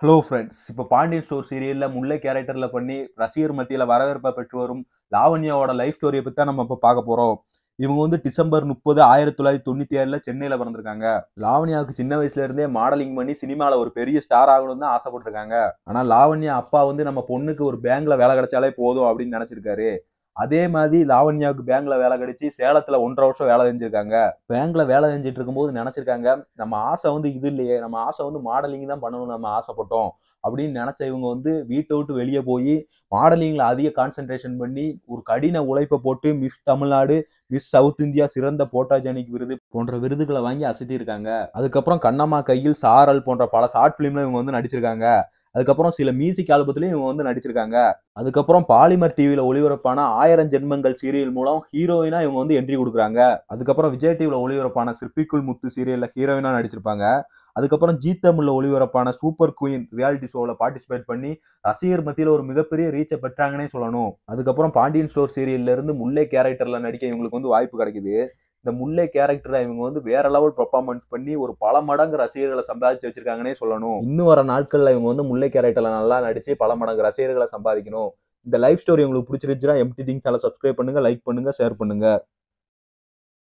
hello friends இப்போ Pandian store சீரியல்ல முல்லை கேரக்டர்ல பண்ணி ரசிகர் மத்தியில வரவேற்பை பெற்று வரும் லாவண்யாவோட லைஃப் ஸ்டோரியை பத்தி தான் நம்ம இப்போ பார்க்க போறோம் இவங்க வந்து டிசம்பர் முப்பது ஆயிரத்தி தொள்ளாயிரத்தி தொண்ணூத்தி ஏழுல சென்னையில பிறந்திருக்காங்க லாவண்யாவுக்கு சின்ன வயசுல இருந்தே மாடலிங் பண்ணி சினிமால ஒரு பெரிய ஸ்டார் ஆகணும்னு தான் ஆசைப்பட்டிருக்காங்க ஆனா லாவண்யா அப்பா வந்து நம்ம பொண்ணுக்கு ஒரு பேங்க்ல வேலை கிடைச்சாலே போதும் அப்படின்னு நினைச்சிருக்காரு அதே மாதிரி லாவண்யாவுக்கு பேங்க்ல வேலை கிடைச்சி சேலத்துல ஒன்றரை வருஷம் வேலை செஞ்சிருக்காங்க பேங்க்ல வேலை செஞ்சுட்டு இருக்கும்போது நினைச்சிருக்காங்க நம்ம ஆசை வந்து இது இல்லையே நம்ம ஆசை வந்து மாடலிங் தான் பண்ணணும்னு நம்ம ஆசைப்பட்டோம் அப்படின்னு நினைச்ச இவங்க வந்து வீட்டை விட்டு வெளியே போய் மாடலிங்ல அதிக கான்சென்ட்ரேஷன் பண்ணி ஒரு கடின உழைப்பை போட்டு miss Tamil Nadu miss south India சிறந்த போட்டாஜெனிக் விருது போன்ற விருதுகளை வாங்கி அசத்திருக்காங்க அதுக்கப்புறம் கண்ணம்மா கையில் சாரல் போன்ற பல ஷார்ட் பிலிம்ல இவங்க வந்து நடிச்சிருக்காங்க அதுக்கப்புறம் சில மியூசிக் ஆல்பத்திலையும் இவங்க வந்து நடிச்சிருக்காங்க அதுக்கப்புறம் பாலிமர் டிவியில ஒளிபரப்பான ஆயிரம் ஜென்மங்கள் சீரியல் மூலம் ஹீரோயினா இவங்க வந்து என்ட்ரி கொடுக்குறாங்க அதுக்கப்புறம் விஜய் டிவியில ஒளிபரப்பான சிற்பிக்குள் முத்து சீரியல்ல ஹீரோயினா நடிச்சிருப்பாங்க அதுக்கப்புறம் ஜி தமிழ்ல ஒளிபரப்பான சூப்பர் குயின் ரியாலிட்டி ஷோவில் பார்ட்டிசிபேட் பண்ணி ரசிகர் மத்தியில் ஒரு மிகப்பெரிய ரீச்சை பெற்றாங்கன்னே சொல்லணும் அதுக்கப்புறம் பாண்டியன் ஸ்டோர் சீரியல்ல இருந்து முல்லை கேரக்டர்ல நடிக்க இவங்களுக்கு வந்து வாய்ப்பு கிடைக்குது இந்த முல்லை கேரக்டரை இவங்க வந்து வேற லெவல் பெர்ஃபார்மன்ஸ் பண்ணி ஒரு பல மடங்கு ரசிகர்களை சம்பாதிச்சு வச்சிருக்காங்கன்னே சொல்லணும் இன்னும் வர நாட்கள்ல இவங்க வந்து முல்லை கேரக்டர்ல நல்லா நடிச்சு பல மடங்கு ரசிகர்களை சம்பாதிக்கணும் இந்த லைஃப் ஸ்டோரி உங்களுக்கு பிடிச்சிருந்துச்சுன்னா எம்டி திங்ஸ் சப்ஸ்கிரைப் பண்ணுங்க லைக் பண்ணுங்க ஷேர் பண்ணுங்க